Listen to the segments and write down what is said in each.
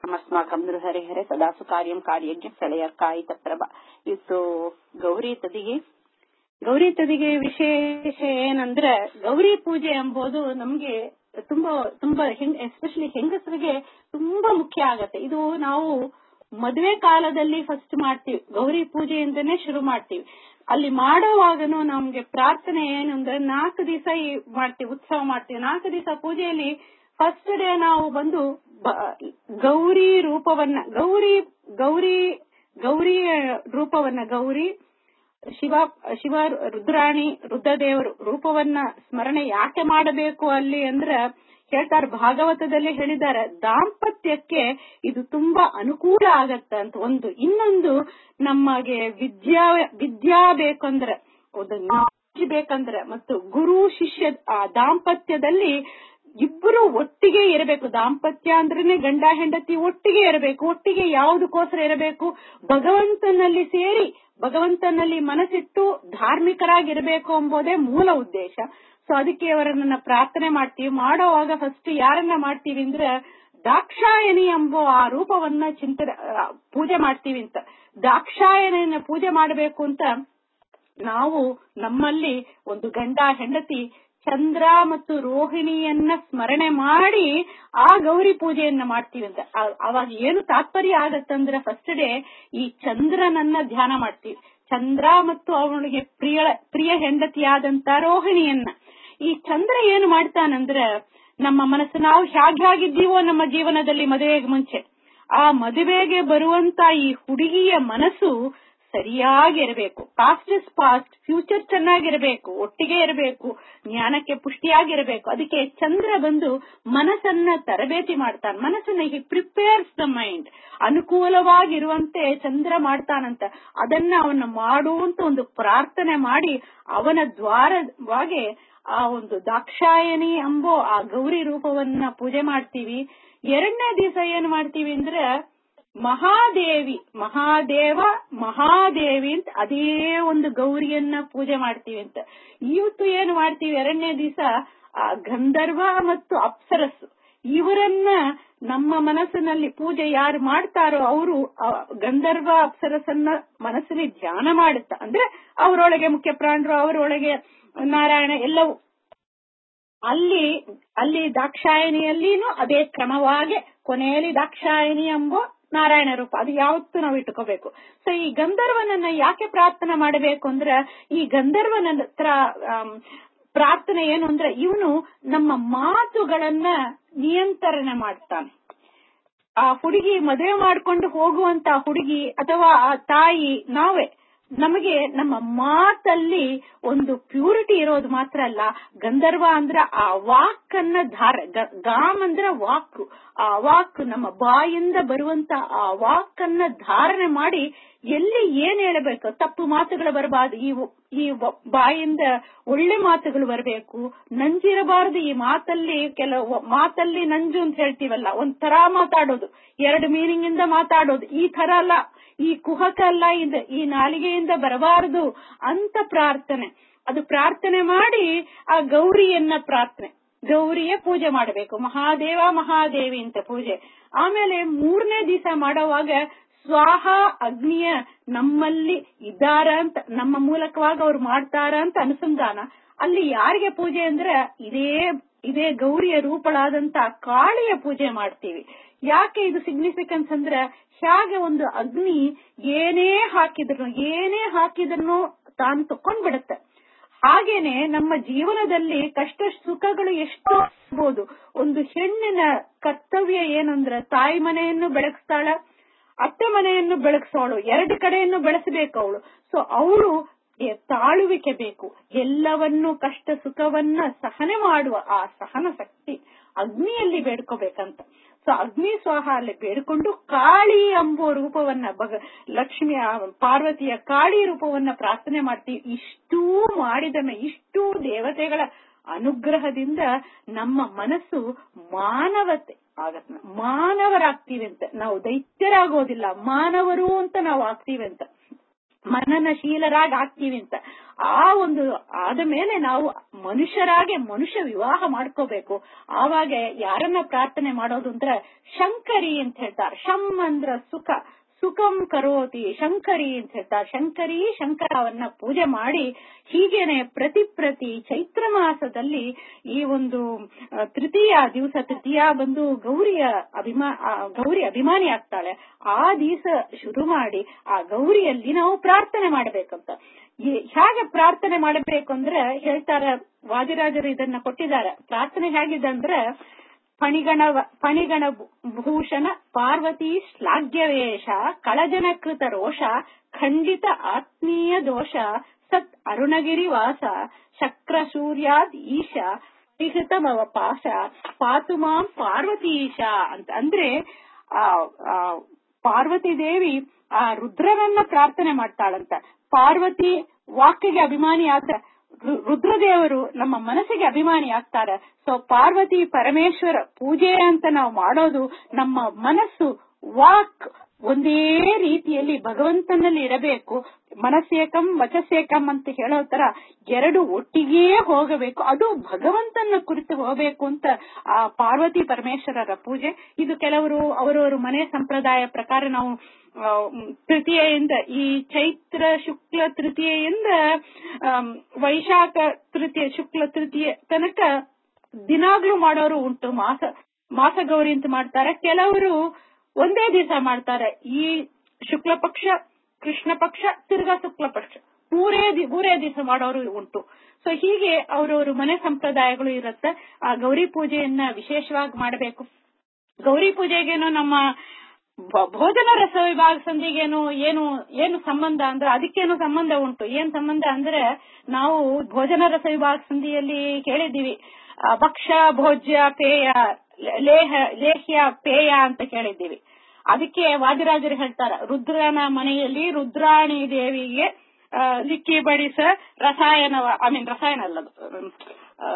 ಅಸ್ಮಾಕಂ ನೃಹರಿಹರೆ ಸದಾಸು ಕಾರ್ಯಂ ಕಾರ್ಯಜ್ಞ ಪ್ರಳಯಕಾಯಿ ತತ್ರಬ ಇತ್ತು ಗೌರಿ ತದಿಗೆ ಗೌರಿ ತದಿಗೆ ವಿಶೇಷ ಏನಂದ್ರೆ ಗೌರಿ ಪೂಜೆ ಎಂಬುದು ನಮ್ಗೆ ತುಂಬಾ ತುಂಬಾ ಎಸ್ಪೆಷಲಿ ಹೆಂಗಸರಿಗೆ ತುಂಬಾ ಮುಖ್ಯ ಆಗತ್ತೆ ಇದು ನಾವು ಮದುವೆ ಕಾಲದಲ್ಲಿ ಫಸ್ಟ್ ಮಾಡ್ತೀವಿ ಗೌರಿ ಪೂಜೆಯಿಂದನೇ ಶುರು ಮಾಡ್ತೀವಿ ಅಲ್ಲಿ ಮಾಡೋವಾಗನು ನಮ್ಗೆ ಪ್ರಾರ್ಥನೆ ಏನು ಅಂದ್ರೆ ನಾಲ್ಕು ದಿವಸ ಮಾಡ್ತೀವಿ ಉತ್ಸವ ಮಾಡ್ತೀವಿ ನಾಲ್ಕು ದಿವಸ ಪೂಜೆಯಲ್ಲಿ ಫಸ್ಟ್ ಡೇ ನಾವು ಬಂದು ಗೌರಿ ರೂಪವನ್ನ ಗೌರಿ ಗೌರಿ ಗೌರಿ ರೂಪವನ್ನ ಗೌರಿ ಶಿವ ಶಿವ ರುದ್ರಾಣಿ ರುದ್ರದೇವರು ರೂಪವನ್ನ ಸ್ಮರಣೆ ಯಾಕೆ ಮಾಡಬೇಕು ಅಲ್ಲಿ ಅಂದ್ರೆ ಹೇಳ್ತಾರೆ ಭಾಗವತದಲ್ಲಿ ಹೇಳಿದ್ದಾರೆ ದಾಂಪತ್ಯಕ್ಕೆ ಇದು ತುಂಬಾ ಅನುಕೂಲ ಆಗತ್ತ ಅಂತ ಒಂದು ಇನ್ನೊಂದು ನಮಗೆ ವಿದ್ಯಾ ವಿದ್ಯಾ ಬೇಕಂದ್ರೆ ಒಂದು ಬೇಕಂದ್ರೆ ಮತ್ತು ಗುರು ಶಿಷ್ಯ ಆ ದಾಂಪತ್ಯದಲ್ಲಿ ಇಬ್ಬರು ಒಟ್ಟಿಗೆ ಇರಬೇಕು ದಾಂಪತ್ಯ ಅಂದ್ರೇನೆ ಗಂಡ ಹೆಂಡತಿ ಒಟ್ಟಿಗೆ ಇರಬೇಕು ಒಟ್ಟಿಗೆ ಯಾವುದಕ್ಕೋಸ್ಕರ ಇರಬೇಕು ಭಗವಂತನಲ್ಲಿ ಸೇರಿ ಭಗವಂತನಲ್ಲಿ ಮನಸ್ಸಿಟ್ಟು ಧಾರ್ಮಿಕರಾಗಿರಬೇಕು ಎಂಬುದೇ ಮೂಲ ಉದ್ದೇಶ ಸೊ ಅದಕ್ಕೆ ಅವರನ್ನ ಪ್ರಾರ್ಥನೆ ಮಾಡ್ತೀವಿ ಮಾಡೋವಾಗ ಫಸ್ಟ್ ಯಾರನ್ನ ಮಾಡ್ತೀವಿ ಅಂದ್ರೆ ದಾಕ್ಷಾಯಣಿ ಎಂಬ ಆ ರೂಪವನ್ನ ಚಿಂತನೆ ಪೂಜೆ ಮಾಡ್ತೀವಿ ಅಂತ ದಾಕ್ಷಾಯಣಿಯನ್ನ ಪೂಜೆ ಮಾಡಬೇಕು ಅಂತ ನಾವು ನಮ್ಮಲ್ಲಿ ಒಂದು ಗಂಡ ಹೆಂಡತಿ ಚಂದ್ರ ಮತ್ತು ರೋಹಿಣಿಯನ್ನ ಸ್ಮರಣೆ ಮಾಡಿ ಆ ಗೌರಿ ಪೂಜೆಯನ್ನ ಮಾಡ್ತೀವಿ ಅಂತ ಅವಾಗ ಏನು ತಾತ್ಪರ್ಯ ಆಗತ್ತಂದ್ರೆ ಫಸ್ಟ್ ಡೇ ಈ ಚಂದ್ರನನ್ನ ಧ್ಯಾನ ಮಾಡ್ತೀವಿ ಚಂದ್ರ ಮತ್ತು ಅವನಿಗೆ ಪ್ರಿಯ ಪ್ರಿಯ ಹೆಂಡತಿಯಾದಂತ ರೋಹಿಣಿಯನ್ನ ಈ ಚಂದ್ರ ಏನು ಮಾಡ್ತಾನಂದ್ರ ನಮ್ಮ ಮನಸ್ಸು ನಾವು ಹೇಗೆ ಹೇಗಿದ್ದೀವೋ ನಮ್ಮ ಜೀವನದಲ್ಲಿ ಮದುವೆಗೆ ಮುಂಚೆ ಆ ಮದುವೆಗೆ ಬರುವಂತ ಈ ಹುಡುಗಿಯ ಮನಸ್ಸು ಸರಿಯಾಗಿರಬೇಕು ಪಾಸ್ಟ್ ಇಸ್ ಪಾಸ್ಟ್ ಫ್ಯೂಚರ್ ಚೆನ್ನಾಗಿರಬೇಕು ಒಟ್ಟಿಗೆ ಇರಬೇಕು ಜ್ಞಾನಕ್ಕೆ ಪುಷ್ಟಿಯಾಗಿರಬೇಕು ಅದಕ್ಕೆ ಚಂದ್ರ ಬಂದು ಮನಸ್ಸನ್ನ ತರಬೇತಿ ಮಾಡ್ತಾನೆ ಮನಸ್ಸನ್ನ ಹಿ ಪ್ರಿಪೇರ್ಸ್ ದ ಮೈಂಡ್ ಅನುಕೂಲವಾಗಿರುವಂತೆ ಚಂದ್ರ ಮಾಡ್ತಾನಂತ ಅದನ್ನ ಅವನ್ನ ಮಾಡುವಂತ ಒಂದು ಪ್ರಾರ್ಥನೆ ಮಾಡಿ ಅವನ ದ್ವಾರವಾಗಿ ಆ ಒಂದು ದಾಕ್ಷಾಯಣಿ ಎಂಬೋ ಆ ಗೌರಿ ರೂಪವನ್ನ ಪೂಜೆ ಮಾಡ್ತೀವಿ ಎರಡನೇ ದಿವಸ ಏನ್ ಮಾಡ್ತೀವಿ ಅಂದ್ರೆ ಮಹಾದೇವಿ ಮಹಾದೇವ ಮಹಾದೇವಿ ಅಂತ ಅದೇ ಒಂದು ಗೌರಿಯನ್ನ ಪೂಜೆ ಮಾಡ್ತೀವಿ ಅಂತ ಇವತ್ತು ಏನು ಮಾಡ್ತೀವಿ ಎರಡನೇ ದಿವಸ ಗಂಧರ್ವ ಮತ್ತು ಅಪ್ಸರಸ್ಸು ಇವರನ್ನ ನಮ್ಮ ಮನಸ್ಸಿನಲ್ಲಿ ಪೂಜೆ ಯಾರು ಮಾಡ್ತಾರೋ ಅವರು ಗಂಧರ್ವ ಅಪ್ಸರಸನ್ನ ಮನಸ್ಸಲ್ಲಿ ಧ್ಯಾನ ಮಾಡುತ್ತ ಅಂದ್ರೆ ಅವರೊಳಗೆ ಮುಖ್ಯ ಪ್ರಾಣರು ಅವರೊಳಗೆ ನಾರಾಯಣ ಎಲ್ಲವೂ ಅಲ್ಲಿ ಅಲ್ಲಿ ದಾಕ್ಷಾಯಣಿಯಲ್ಲಿನೂ ಅದೇ ಕ್ರಮವಾಗಿ ಕೊನೆಯಲ್ಲಿ ದಾಕ್ಷಾಯಣಿ ಎಂಬ ನಾರಾಯಣ ರೂಪ ಅದು ಯಾವತ್ತೂ ನಾವು ಇಟ್ಕೋಬೇಕು ಸೊ ಈ ಗಂಧರ್ವನನ್ನ ಯಾಕೆ ಪ್ರಾರ್ಥನೆ ಮಾಡಬೇಕು ಅಂದ್ರೆ ಈ ಗಂಧರ್ವನ ಹತ್ರ ಪ್ರಾರ್ಥನೆ ಏನು ಅಂದ್ರೆ ಇವನು ನಮ್ಮ ಮಾತುಗಳನ್ನ ನಿಯಂತ್ರಣ ಮಾಡ್ತಾನೆ ಆ ಹುಡುಗಿ ಮದುವೆ ಮಾಡ್ಕೊಂಡು ಹೋಗುವಂತ ಹುಡುಗಿ ಅಥವಾ ಆ ತಾಯಿ ನಾವೇ ನಮಗೆ ನಮ್ಮ ಮಾತಲ್ಲಿ ಒಂದು ಪ್ಯೂರಿಟಿ ಇರೋದು ಮಾತ್ರ ಅಲ್ಲ ಗಂಧರ್ವ ಅಂದ್ರ ಆ ವಾಕನ್ನ ಧಾರ ಗಾಮ್ ಅಂದ್ರ ವಾಕ್ ಆ ವಾಕ್ ನಮ್ಮ ಬಾಯಿಂದ ಬರುವಂತ ಆ ವಾಕನ್ನ ಧಾರಣೆ ಮಾಡಿ ಎಲ್ಲಿ ಏನ್ ಹೇಳಬೇಕು ತಪ್ಪು ಮಾತುಗಳು ಬರಬಾರದು ಈ ಈ ಬಾಯಿಂದ ಒಳ್ಳೆ ಮಾತುಗಳು ಬರಬೇಕು ನಂಜಿರಬಾರದು ಈ ಮಾತಲ್ಲಿ ಕೆಲವು ಮಾತಲ್ಲಿ ನಂಜು ಅಂತ ಹೇಳ್ತೀವಲ್ಲ ಒಂದ್ ತರ ಮಾತಾಡೋದು ಎರಡು ಮೀನಿಂಗ್ ಇಂದ ಮಾತಾಡೋದು ಈ ತರ ಅಲ್ಲ ಈ ಕುಹಕ ಅಲ್ಲ ಇದು ಈ ನಾಲಿಗೆಯಿಂದ ಬರಬಾರದು ಅಂತ ಪ್ರಾರ್ಥನೆ ಅದು ಪ್ರಾರ್ಥನೆ ಮಾಡಿ ಆ ಗೌರಿಯನ್ನ ಪ್ರಾರ್ಥನೆ ಗೌರಿಯ ಪೂಜೆ ಮಾಡಬೇಕು ಮಹಾದೇವ ಮಹಾದೇವಿ ಅಂತ ಪೂಜೆ ಆಮೇಲೆ ಮೂರನೇ ದಿವಸ ಮಾಡೋವಾಗ ಸ್ವಾಹ ಅಗ್ನಿಯ ನಮ್ಮಲ್ಲಿ ಇದ್ದಾರ ಅಂತ ನಮ್ಮ ಮೂಲಕವಾಗಿ ಅವ್ರು ಮಾಡ್ತಾರ ಅಂತ ಅನುಸಂಧಾನ ಅಲ್ಲಿ ಯಾರಿಗೆ ಪೂಜೆ ಅಂದ್ರೆ ಇದೇ ಇದೇ ಗೌರಿಯ ರೂಪಳಾದಂತ ಕಾಳಿಯ ಪೂಜೆ ಮಾಡ್ತೀವಿ ಯಾಕೆ ಇದು ಸಿಗ್ನಿಫಿಕೆನ್ಸ್ ಅಂದ್ರೆ ಹೇಗೆ ಒಂದು ಅಗ್ನಿ ಏನೇ ಹಾಕಿದ್ರು ಏನೇ ಹಾಕಿದ್ರು ತಾನು ತಕೊಂಡ್ ಬಿಡುತ್ತೆ ಹಾಗೇನೆ ನಮ್ಮ ಜೀವನದಲ್ಲಿ ಕಷ್ಟ ಸುಖಗಳು ಎಷ್ಟು ಆಗ್ಬೋದು ಒಂದು ಹೆಣ್ಣಿನ ಕರ್ತವ್ಯ ಏನಂದ್ರೆ ತಾಯಿ ಮನೆಯನ್ನು ಬೆಳಗಿಸ್ತಾಳ ಅತ್ತೆ ಮನೆಯನ್ನು ಬೆಳಗಿಸೋಳು ಎರಡು ಕಡೆಯನ್ನು ಬೆಳೆಸಬೇಕು ಅವಳು ಸೊ ಅವಳು ತಾಳುವಿಕೆ ಬೇಕು ಎಲ್ಲವನ್ನು ಕಷ್ಟ ಸುಖವನ್ನ ಸಹನೆ ಮಾಡುವ ಆ ಸಹನ ಶಕ್ತಿ ಅಗ್ನಿಯಲ್ಲಿ ಬೇಡ್ಕೋಬೇಕಂತ ಸೊ ಅಗ್ನಿ ಸ್ವಾಹ ಅಲ್ಲಿ ಬೇಡ್ಕೊಂಡು ಕಾಳಿ ಎಂಬ ರೂಪವನ್ನ ಭಗ ಲಕ್ಷ್ಮಿಯ ಪಾರ್ವತಿಯ ಕಾಳಿ ರೂಪವನ್ನ ಪ್ರಾರ್ಥನೆ ಮಾಡ್ತೀವಿ ಇಷ್ಟೂ ಮಾಡಿದ ಇಷ್ಟೂ ದೇವತೆಗಳ ಅನುಗ್ರಹದಿಂದ ನಮ್ಮ ಮನಸ್ಸು ಮಾನವತೆ ಆಗತ್ ಮಾನವರಾಗ್ತೀವಿ ಅಂತ ನಾವು ದೈತ್ಯರಾಗೋದಿಲ್ಲ ಮಾನವರು ಅಂತ ನಾವು ಆಗ್ತೀವಿ ಅಂತ ಮನನಶೀಲರಾಗಿ ಆಗ್ತೀವಿ ಅಂತ ಆ ಒಂದು ಆದ ಮೇಲೆ ನಾವು ಮನುಷ್ಯರಾಗೆ ಮನುಷ್ಯ ವಿವಾಹ ಮಾಡ್ಕೋಬೇಕು ಆವಾಗ ಯಾರನ್ನ ಪ್ರಾರ್ಥನೆ ಮಾಡೋದು ಅಂದ್ರೆ ಶಂಕರಿ ಅಂತ ಹೇಳ್ತಾರೆ ಶಂ ಅಂದ್ರ ಸುಖ ಸುಖಂ ಕರೋತಿ ಶಂಕರಿ ಅಂತ ಹೇಳ್ತಾರೆ ಶಂಕರಿ ಶಂಕರವನ್ನ ಪೂಜೆ ಮಾಡಿ ಹೀಗೇನೆ ಪ್ರತಿ ಪ್ರತಿ ಚೈತ್ರ ಮಾಸದಲ್ಲಿ ಈ ಒಂದು ಆ, ತೃತೀಯ ದಿವಸ ತೃತೀಯ ಬಂದು ಗೌರಿಯ ಅಭಿಮಾ ಆ, ಗೌರಿ ಅಭಿಮಾನಿ ಆಗ್ತಾಳೆ ಆ ದಿವಸ ಶುರು ಮಾಡಿ ಆ ಗೌರಿಯಲ್ಲಿ ನಾವು ಪ್ರಾರ್ಥನೆ ಮಾಡಬೇಕಂತ ಈ- ಹೇಗೆ ಪ್ರಾರ್ಥನೆ ಮಾಡಬೇಕು ಅಂದ್ರೆ ಹೇಳ್ತಾರ ವಾದಿರಾಜರು ಇದನ್ನ ಕೊಟ್ಟಿದ್ದಾರೆ ಪ್ರಾರ್ಥನೆ ಹೇಗಿದೆ ಅಂದ್ರೆ ಫಣಿಗಣ ಫಣಿಗಣ ಭೂಷಣ ಪಾರ್ವತಿ ಶ್ಲಾಘ್ಯವೇಶ ಕಳಜನಕೃತ ರೋಷ ಖಂಡಿತ ಆತ್ಮೀಯ ದೋಷ ಸತ್ ಅರುಣಗಿರಿ ವಾಸ ಶಕ್ರ ಸೂರ್ಯಾದ್ ಈಶ ಪರಿಹೃತಮವ ಪಾಶ ಪಾತು ಮಾಂ ಪಾರ್ವತೀಶ ಅಂತ ಅಂದ್ರೆ ಆ ಆ, ಪಾರ್ವತಿ ದೇವಿ ಆ ರುದ್ರನನ್ನ ಪ್ರಾರ್ಥನೆ ಮಾಡ್ತಾಳಂತ ಪಾರ್ವತಿ ವಾಕ್ಯಗೆ ಅಭಿಮಾನಿ ಆದ್ರೆ ರು- ರುದ್ರದೇವರು ನಮ್ಮ ಮನಸ್ಸಿಗೆ ಅಭಿಮಾನಿ ಆಗ್ತಾರೆ ಸೊ ಪಾರ್ವತಿ ಪರಮೇಶ್ವರ ಪೂಜೆ ಅಂತ ನಾವು ಮಾಡೋದು ನಮ್ಮ ಮನಸ್ಸು ವಾಕ್ ಒಂದೇ ರೀತಿಯಲ್ಲಿ ಭಗವಂತನಲ್ಲಿ ಇರಬೇಕು ಮನಸ್ಸೇಕಂ ವಚಸ್ಸೇಕಂ ಅಂತ ಹೇಳೋ ತರ ಎರಡು ಒಟ್ಟಿಗೆ ಹೋಗಬೇಕು ಅದು ಭಗವಂತನ ಕುರಿತು ಹೋಗಬೇಕು ಅಂತ ಆ ಪಾರ್ವತಿ ಪರಮೇಶ್ವರರ ಪೂಜೆ ಇದು ಕೆಲವರು ಅವರವರ ಮನೆ ಸಂಪ್ರದಾಯ ಪ್ರಕಾರ ನಾವು ಆ, ಮ್, ತೃತೀಯೆಯಿಂದ ಈ ಚೈತ್ರ ಶುಕ್ಲ ತೃತೀಯೆಯಿಂದ ಆಮ್, ವೈಶಾಖ ತೃತೀಯ ಶುಕ್ಲ ತೃತೀಯ ತನಕ ದಿನಾಗ್ಲೂ ಮಾಡೋರು ಉಂಟು ಮಾಸ ಮಾಸ ಗೌರಿ ಅಂತ ಮಾಡ್ತಾರೆ ಕೆಲವರು ಒಂದೇ ದಿವಸ ಮಾಡ್ತಾರೆ ಈ ಶುಕ್ಲ ಪಕ್ಷ ಕೃಷ್ಣ ಪಕ್ಷ ತಿರ್ಗಾ ಶುಕ್ಲ ಪಕ್ಷ ಮೂರೇ ದಿ- ಮೂರೇ ದಿವಸ ಮಾಡೋರು ಉಂಟು ಸೊ ಹೀಗೆ ಅವರವರು ಮನೆ ಸಂಪ್ರದಾಯಗಳು ಇರುತ್ತೆ ಆ ಗೌರಿ ಪೂಜೆಯನ್ನ ವಿಶೇಷವಾಗಿ ಮಾಡಬೇಕು ಗೌರಿ ಪೂಜೆಗೇನು ನಮ್ಮ ಭ- ಭೋಜನ ರಸ ವಿಭಾಗ ಸಂಧಿಗೇನು ಏನು ಏನು ಸಂಬಂಧ ಅಂದ್ರೆ ಅದಕ್ಕೇನು ಸಂಬಂಧ ಉಂಟು ಏನ್ ಸಂಬಂಧ ಅಂದ್ರೆ ನಾವು ಭೋಜನ ರಸ ವಿಭಾಗ ಸಂಧಿಯಲ್ಲಿ ಕೇಳಿದ್ದೀವಿ ಆ, ಭಕ್ಷ್ಯ ಭೋಜ್ಯ ಪೇಯ ಲೇಹ ಲೇಹ್ಯ ಪೇಯ ಅಂತ ಕೇಳಿದ್ದೀವಿ ಅದಕ್ಕೆ ವಾದಿರಾಜರು ಹೇಳ್ತಾರ ರುದ್ರನ ಮನೆಯಲ್ಲಿ ರುದ್ರಾಣಿ ದೇವಿಗೆ ಆ, ಲಿಕ್ಕಿ ಬಡಿಸ ರಸಾಯನ ಐ ಮೀನ್ ರಸಾಯನ ಅಲ್ಲದು ಆ,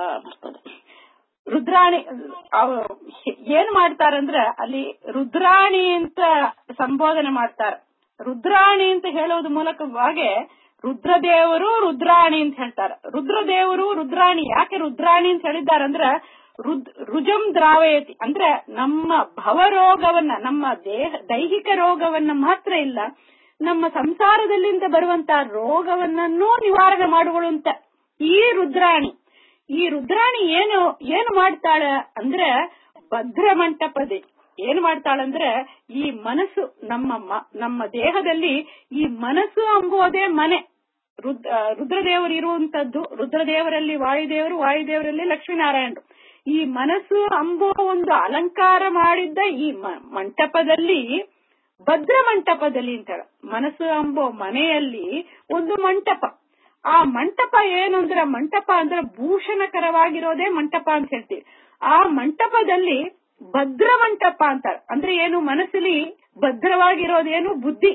ರುದ್ರಾಣಿ ಅವ್ ಏನ್ ಮಾಡ್ತಾರಂದ್ರ ಅಲ್ಲಿ ರುದ್ರಾಣಿ ಅಂತ ಸಂಬೋಧನೆ ಮಾಡ್ತಾರ ರುದ್ರಾಣಿ ಅಂತ ಹೇಳೋದ್ ಮೂಲಕವಾಗಿ ರುದ್ರದೇವರು ರುದ್ರಾಣಿ ಅಂತ ಹೇಳ್ತಾರ ರುದ್ರದೇವರು ರುದ್ರಾಣಿ ಯಾಕೆ ರುದ್ರಾಣಿ ಅಂತ ಹೇಳಿದ್ದಾರಂದ್ರ ರುದ್ ರುಜಂ ದ್ರಾವಯತಿ ಅಂದ್ರೆ ನಮ್ಮ ಭವರೋಗವನ್ನ ನಮ್ಮ ದೇಹ ದೈಹಿಕ ರೋಗವನ್ನ ಮಾತ್ರ ಇಲ್ಲ ನಮ್ಮ ಸಂಸಾರದಲ್ಲಿಂದ ಬರುವಂತ ರೋಗವನ್ನೂ ನಿವಾರಣೆ ಮಾಡುವಳು ಅಂತ ಈ ರುದ್ರಾಣಿ ಈ ರುದ್ರಾಣಿ ಏನು ಏನು ಮಾಡ್ತಾಳ ಅಂದ್ರೆ ಭದ್ರ ಮಂಟಪದೆ ಏನ್ ಮಾಡ್ತಾಳಂದ್ರೆ ಈ ಮನಸ್ಸು ನಮ್ಮ ಮ- ನಮ್ಮ ದೇಹದಲ್ಲಿ ಈ ಮನಸ್ಸು ಅಂಬೋದೇ ಮನೆ ರುದ್ ಆ, ರುದ್ರದೇವರು ಇರುವಂತದ್ದು ರುದ್ರದೇವರಲ್ಲಿ ವಾಯುದೇವರು ವಾಯುದೇವರಲ್ಲಿ ಲಕ್ಷ್ಮೀನಾರಾಯಣರು ಈ ಮನಸ್ಸು ಅಂಬೋ ಒಂದು ಅಲಂಕಾರ ಮಾಡಿದ್ದ ಈ ಮ- ಮಂಟಪದಲ್ಲಿ ಭದ್ರ ಮಂಟಪದಲ್ಲಿ ಅಂತ ಹೇಳ ಮನಸ್ಸು ಅಂಬೋ ಮನೆಯಲ್ಲಿ ಒಂದು ಮಂಟಪ ಆ ಮಂಟಪ ಏನು ಅಂದ್ರೆ ಮಂಟಪ ಅಂದ್ರೆ ಭೂಷಣಕರವಾಗಿರೋದೇ ಮಂಟಪ ಅಂತ ಹೇಳ್ತೀವಿ ಆ ಮಂಟಪದಲ್ಲಿ ಭದ್ರ ಮಂಟಪ ಅಂತಾರೆ ಅಂದ್ರೆ ಏನು ಮನಸ್ಸಲ್ಲಿ ಭದ್ರವಾಗಿರೋದೇನು ಬುದ್ಧಿ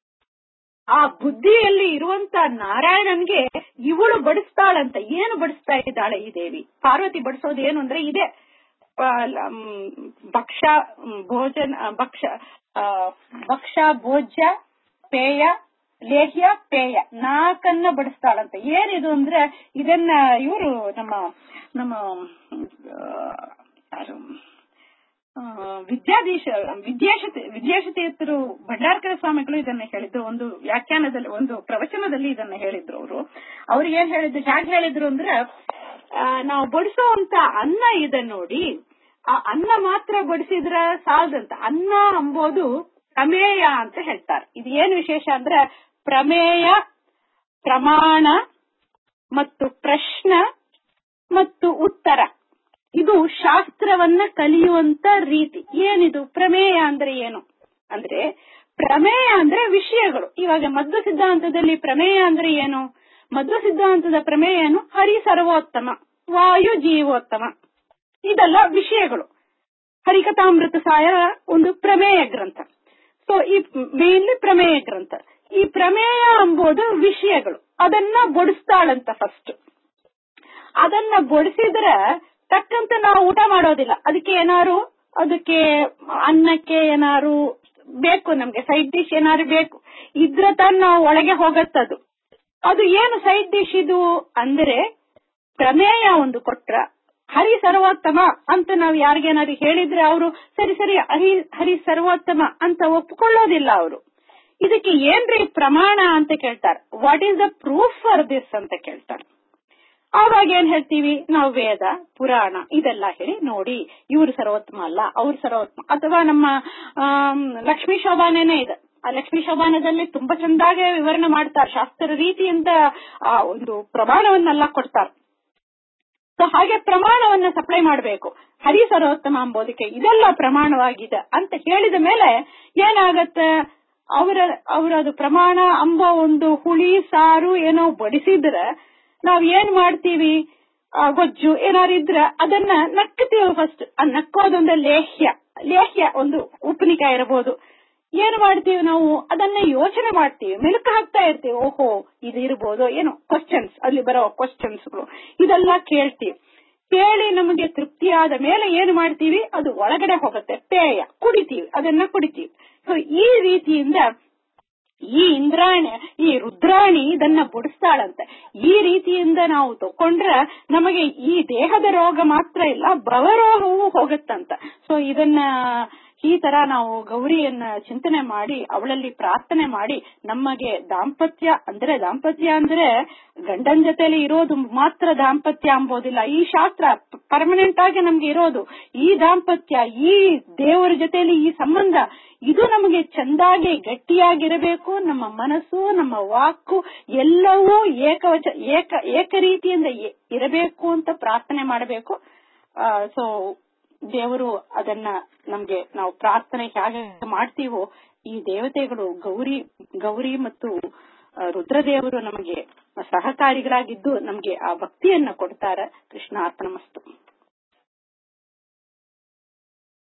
ಆ ಬುದ್ಧಿಯಲ್ಲಿ ಇರುವಂತ ನಾರಾಯಣನ್ಗೆ ಇವಳು ಬಡಿಸ್ತಾಳಂತ ಏನು ಬಡಿಸ್ತಾ ಇದ್ದಾಳೆ ಈ ದೇವಿ ಪಾರ್ವತಿ ಬಡಿಸೋದು ಏನು ಅಂದ್ರೆ ಇದೆ ಆ, ಲ- ಮ್, ಭಕ್ಷ ಮ್, ಭೋಜನ ಆ, ಭಕ್ಷ ಆ, ಭಕ್ಷ ಭೋಜ್ಯ ಪೇಯ ಲೇಹ್ಯ ಪೇಯ ನಾಲ್ಕನ್ನ ಬಡಿಸ್ತಾಳಂತ ಏನಿದು ಅಂದ್ರೆ ಇದನ್ನ ಇವರು ನಮ್ಮ ನಮ್ಮ ಆ, ಯಾರು ಆ, ವಿದ್ಯಾಧೀಶ ವಿದ್ಯಾಶತ ವಿದ್ಯಾಶತೀರ್ಥರು ಭಂಡಾರಕರ ಸ್ವಾಮಿಗಳು ಇದನ್ನ ಹೇಳಿದ್ರು ಒಂದು ವ್ಯಾಖ್ಯಾನದಲ್ಲಿ ಒಂದು ಪ್ರವಚನದಲ್ಲಿ ಇದನ್ನ ಹೇಳಿದ್ರು ಅವರು ಅವ್ರು ಏನ್ ಹೇಳಿದ್ರು ಹೇಗೆ ಹೇಳಿದ್ರು ಅಂದ್ರೆ ಆ, ನಾವು ಬಡಿಸುವಂತ ಅನ್ನ ಇದೆ ನೋಡಿ ಆ ಅನ್ನ ಮಾತ್ರ ಬಡಿಸಿದ್ರ ಸಾಲದಂತ ಅನ್ನ ಅಂಬೋದು ಪ್ರಮೇಯ ಅಂತ ಹೇಳ್ತಾರೆ ಇದು ಏನ್ ವಿಶೇಷ ಅಂದ್ರೆ ಪ್ರಮೇಯ ಪ್ರಮಾಣ ಮತ್ತು ಪ್ರಶ್ನ ಮತ್ತು ಉತ್ತರ ಇದು ಶಾಸ್ತ್ರವನ್ನ ಕಲಿಯುವಂತ ರೀತಿ ಏನಿದು ಪ್ರಮೇಯ ಅಂದ್ರೆ ಏನು ಅಂದ್ರೆ ಪ್ರಮೇಯ ಅಂದ್ರೆ ವಿಷಯಗಳು ಇವಾಗ ಮಧ್ವ ಸಿದ್ಧಾಂತದಲ್ಲಿ ಪ್ರಮೇಯ ಅಂದ್ರೆ ಏನು ಮಧ್ವ ಸಿದ್ಧಾಂತದ ಪ್ರಮೇಯ ಏನು ಹರಿ ಸರ್ವೋತ್ತಮ ವಾಯು ಜೀವೋತ್ತಮ ಇದೆಲ್ಲ ವಿಷಯಗಳು ಹರಿಕಥಾಮೃತ ಸಾಯ ಒಂದು ಪ್ರಮೇಯ ಗ್ರಂಥ ಸೊ ಈ ಮೇನ್ಲಿ ಪ್ರಮೇಯ ಗ್ರಂಥ ಈ ಪ್ರಮೇಯ ಎಂಬುದು ವಿಷಯಗಳು ಅದನ್ನ ಬಡಿಸ್ತಾಳಂತ ಫಸ್ಟ್ ಅದನ್ನ ಬಡಿಸಿದ್ರೆ ತಕ್ಕಂತೆ ನಾವು ಊಟ ಮಾಡೋದಿಲ್ಲ ಅದಕ್ಕೆ ಏನಾರು ಅದಕ್ಕೆ ಅನ್ನಕ್ಕೆ ಏನಾರು ಬೇಕು ನಮ್ಗೆ ಸೈಡ್ ಡಿಶ್ ಏನಾದ್ರು ಬೇಕು ಇದ್ರ ತಾನು ಒಳಗೆ ಹೋಗತ್ತದು ಅದು ಏನು ಸೈಡ್ ಡಿಶ್ ಇದು ಅಂದ್ರೆ ಪ್ರಮೇಯ ಒಂದು ಕೊಟ್ರ ಹರಿ ಸರ್ವೋತ್ತಮ ಅಂತ ನಾವು ಯಾರಿಗೇನಾದ್ರು ಹೇಳಿದ್ರೆ ಅವರು ಸರಿ ಸರಿ ಹರಿ ಹರಿ ಸರ್ವೋತ್ತಮ ಅಂತ ಒಪ್ಕೊಳ್ಳೋದಿಲ್ಲ ಅವರು ಇದಕ್ಕೆ ಏನ್ರಿ ಪ್ರಮಾಣ ಅಂತ ಕೇಳ್ತಾರೆ what is the proof for this ಅಂತ ಕೇಳ್ತಾರೆ ಆವಾಗ ಏನ್ ಹೇಳ್ತೀವಿ ನಾವು ವೇದ ಪುರಾಣ ಇದೆಲ್ಲ ಹೇಳಿ ನೋಡಿ ಇವ್ರು ಸರ್ವೋತ್ತಮ ಅಲ್ಲ ಅವ್ರು ಸರ್ವೋತ್ತಮ ಅಥವಾ ನಮ್ಮ ಆಮ್, ಲಕ್ಷ್ಮೀ ಶೋಭಾನೇನೆ ಇದೆ ಆ ಲಕ್ಷ್ಮೀ ಶೋಭಾನದಲ್ಲಿ ತುಂಬಾ ಚಂದಾಗೆ ವಿವರಣೆ ಮಾಡ್ತಾರೆ ಶಾಸ್ತ್ರ ರೀತಿಯಿಂದ ಆ ಒಂದು ಪ್ರಮಾಣವನ್ನೆಲ್ಲ ಕೊಡ್ತಾರೆ ಸೊ ಹಾಗೆ ಪ್ರಮಾಣವನ್ನ ಸಪ್ಲೈ ಮಾಡಬೇಕು ಹರಿ ಸರ್ವೋತ್ತಮ ಅಂಬೋದಕ್ಕೆ ಇದೆಲ್ಲ ಪ್ರಮಾಣವಾಗಿದೆ ಅಂತ ಹೇಳಿದ ಮೇಲೆ ಏನಾಗತ್ತೆ ಅವರ ಅವರದು ಪ್ರಮಾಣ ಅಂಬೋ ಒಂದು ಹುಳಿ ಸಾರು ಏನೋ ಬಡಿಸಿದ್ರೆ ನಾವ್ ಏನ್ ಮಾಡ್ತೀವಿ ಆ, ಗೊಜ್ಜು ಏನಾರು ಇದ್ರೆ ಅದನ್ನ ನಕ್ಕತೀವಿ ಫಸ್ಟ್ ಆ ನಕ್ಕೋದೊಂದು ಲೇಹ್ಯ ಲೇಹ್ಯ ಒಂದು ಉಪ್ಪಿನಕಾಯಿ ಇರಬಹುದು ಏನ್ ಮಾಡ್ತೀವಿ ನಾವು ಅದನ್ನ ಯೋಚನೆ ಮಾಡ್ತೀವಿ ಮೆಲುಕು ಹಾಕ್ತಾ ಇರ್ತೀವಿ ಓಹೋ ಇದು ಇರ್ಬೋದು ಏನೋ ಕ್ವಶನ್ಸ್ ಅಲ್ಲಿ ಬರೋ ಕ್ವಶನ್ಸ್ಗಳು ಇದೆಲ್ಲ ಕೇಳ್ತೀವಿ ಕೇಳಿ ನಮಗೆ ತೃಪ್ತಿಯಾದ ಮೇಲೆ ಏನ್ ಮಾಡ್ತೀವಿ ಅದು ಒಳಗಡೆ ಹೋಗುತ್ತೆ ಪೇಯ ಕುಡಿತೀವಿ ಅದನ್ನ ಕುಡಿತೀವಿ ಸೊ ಈ ರೀತಿಯಿಂದ ಈ ಇಂದ್ರಾಣಿ ಈ ರುದ್ರಾಣಿ ಇದನ್ನ ಬುಡಿಸ್ತಾಳಂತೆ ಈ ರೀತಿಯಿಂದ ನಾವು ತಕೊಂಡ್ರೆ ನಮಗೆ ಈ ದೇಹದ ರೋಗ ಮಾತ್ರ ಇಲ್ಲ ಭವರೋಗವೂ ಹೋಗುತ್ತಂತ ಸೊ ಇದನ್ನ ಈ ತರ ನಾವು ಗೌರಿಯನ್ನ ಚಿಂತನೆ ಮಾಡಿ ಅವಳಲ್ಲಿ ಪ್ರಾರ್ಥನೆ ಮಾಡಿ ನಮಗೆ ದಾಂಪತ್ಯ ಅಂದ್ರೆ ದಾಂಪತ್ಯ ಅಂದ್ರೆ ಗಂಡನ ಜೊತೆಲಿ ಇರೋದು ಮಾತ್ರ ದಾಂಪತ್ಯ ಅಂಬೋದಿಲ್ಲ ಈ ಶಾಸ್ತ್ರ ಪರ್ಮನೆಂಟ್ ಆಗಿ ನಮ್ಗೆ ಇರೋದು ಈ ದಾಂಪತ್ಯ ಈ ದೇವರ ಜೊತೆಲಿ ಈ ಸಂಬಂಧ ಇದು ನಮಗೆ ಚಂದಾಗಿ ಗಟ್ಟಿಯಾಗಿರಬೇಕು ನಮ್ಮ ಮನಸ್ಸು ನಮ್ಮ ವಾಕು ಎಲ್ಲವೂ ಏಕವಚ ಏಕ ಏಕ ರೀತಿಯಿಂದ ಇ- ಇರಬೇಕು ಅಂತ ಪ್ರಾರ್ಥನೆ ಮಾಡಬೇಕು ಸೊ ದೇವರು ಅದನ್ನ ನಮ್ಗೆ ನಾವು ಪ್ರಾರ್ಥನೆ ಹೇಗೆ ಮಾಡ್ತೀವೋ ಈ ದೇವತೆಗಳು ಗೌರಿ ಗೌರಿ ಮತ್ತು ಆ, ರುದ್ರದೇವರು ನಮಗೆ ಸಹಕಾರಿಗಳಾಗಿದ್ದು ನಮ್ಗೆ ಆ ಭಕ್ತಿಯನ್ನ ಕೊಡ್ತಾರೆ ಕೃಷ್ಣ ಅರ್ಪಣಮಸ್ತು